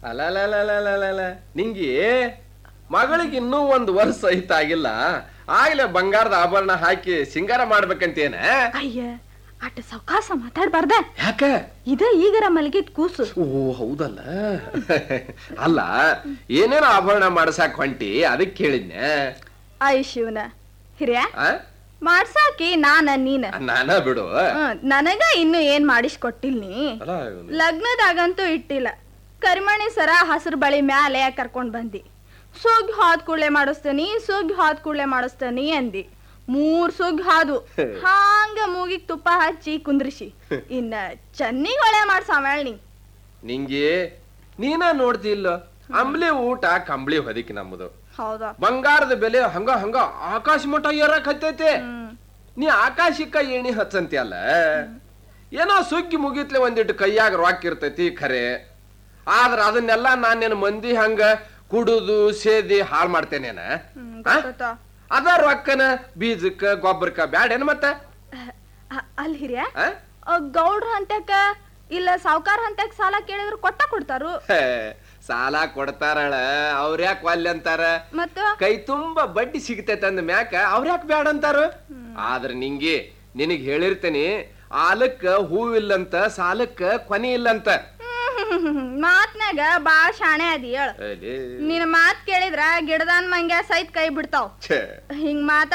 ಅಲಲಲಲಲಲ ನಿಂಗೆ ಮಗಳಿಗೆ ಇನ್ನೂ ಒಂದು ವರ್ಷ ಸಹಿತ ಆಗಿಲ್ಲ ಆಗ್ಲೇ ಬಂಗಾರದ ಆಭರಣ ಹಾಕಿ ಸಿಂಗಾರ ಮಾಡ್ಬೇಕಂತೇನ ಅಯ್ಯ ಅಟ್ ಸಾವಕಾಸ ಮಾತಾಡ್ಬಾರ್ದ ಯಾಕ ಇದ ಈಗರ ಮಲಗಿದ್ ಕೂಸು ಓ ಹೌದಲ್ಲ ಅಲ್ಲ ಏನೇನು ಆಭರಣ ಮಾಡ್ಸಾಕ್ ಹೊಂಟಿ ಅದಕ್ಕೆ ಕೇಳಿದ್ನೆ ಅಯ್ಯ ಶಿವನ ಹಿರಿಯ ಆ? ಮಾಡ್ಸಾಕಿ ನಾನ ನೀನ ನಾನ ಬಿಡು ಹ್ಮ್, ನನಗ ಇನ್ನು ಏನ್ ಮಾಡಿಸ್ಕೊಟ್ಟಿಲ್ ನೀ ಅಲ್ಲ ಇವ್ನು- ಲಗ್ನದಾಗಂತೂ ಇಟ್ಟಿಲ್ಲ ಕರಿಮಣಿ ಸರ ಹಸಿರು ಬಳಿ ಮ್ಯಾಲೆ ಕರ್ಕೊಂಡ್ ಬಂದಿ ಸುಗ್ ಹಾದ್ ಕೂಡ್ಲೆ ಮಾಡಿಸ್ತಾನಿ ಸುಗ್ ಹಾದ್ ಕೂಡ್ಲೆ ಮಾಡಿಸ್ತಾನಿ ಅಂದಿ ಮೂರ್ ಸುಗ್ ಹಾದು ಹಾಂಗ ಮೂಗಿಗ್ ತುಪ್ಪ ಹಚ್ಚಿ ಕುಂದ್ರಿಸಿ ಇನ್ನ ಚನ್ನಿಗ್ ಒಳ್ಳೆ ಮಾಡ್ಸಾಮೇಳ್ ನೀ ನಿಂಗೆ ನೀನ ನೋಡ್ತಿಲ್ಲ ಅಂಬ್ಲಿ ಊಟ ಕಂಬ್ಳಿ ಹೊದಿಕ್ ನಮ್ಮದು ಹೌದಾ ಬಂಗಾರದ ಬೆಲೆ ಹಂಗ ಹಂಗ ಆಕಾಶ ಮಠ ಏರಕ್ ಹತ್ತೈತೆ ಹ್ಮ್ ನೀ ಆಕಾಶಕ್ಕ ಏಣಿ ಹಚ್ಚಂತಿ ಅಲ್ಲ ಏನೋ ಸುಗ್ಗಿ ಮುಗಿತ್ಲೆ ಒಂದಿಟ್ಟು ಕೈಯಾಗ ರೊಕ್ಕ ಇರ್ತೈತಿ ಖರೆ ಆದ್ರ ಅದನ್ನೆಲ್ಲ ನಾನೇನು ಮಂದಿ ಹಂಗ ಕುಡುದು ಸೇದಿ ಹಾಳು ಮಾಡ್ತೇನೇನ ಹ್ಮ್, ಆ? ಗೊತ್ತಾತ. ಅದ ರೊಕ್ಕನ ಬೀಜಕ್ಕ ಗೊಬ್ಬರಕ್ಕ ಬ್ಯಾಡೇನ್ ಮತ್ತ ಅಹ್, ಅಹ್, ಅಲ್ ಹಿರಿಯ ಆ? ಅಹ್, ಗೌಡ್ರ ಹಂತಕ್ಕ ಇಲ್ಲ ಸಾವ್ಕಾರ ಹಂತಕ್ ಸಾಲ ಕೇಳಿದ್ರು ಕೊಟ್ಟ ಕೊಡ್ತಾರು ಹೇ, ಸಾಲ ಕೊಡ್ತಾರಳ ಅವ್ರ್ಯಾಕ್ ಒಲ್ಲೆ ಅಂತಾರ ಮತ್ತ ಕೈ ತುಂಬಾ ಬಡ್ಡಿ ಸಿಗ್ತೈತೆ ಅಂದ ಮ್ಯಾಕ ಅವ್ರ್ಯಾಕ್ ಬ್ಯಾಡ ಅಂತಾರ ಆದ್ರ ನಿಂಗೆ ನಿನಗ್ ಹೇಳಿರ್ತೇನಿ ಆಲಕ್ಕ ಹೂವಿಲ್ಲಂತ ಸಾಲಕ್ಕ ಕೊನೆ ಇಲ್ಲಂತ ಮಾತ್ನಾಗ ಬಾಳ್ ಶಾಣೆ ಅದಿ ಹೇಳ ಅಲೇ. ನಿನ್ನ ಮಾತ್ ಕೇಳಿದ್ರ ಗಿಡದಾನ್ ಮಂಗ್ಯ ಸೈತ್ ಕೈ ಬಿಡ್ತಾವ್ ಛೇ ಹಿಂಗ್ ಮಾತಾಡ್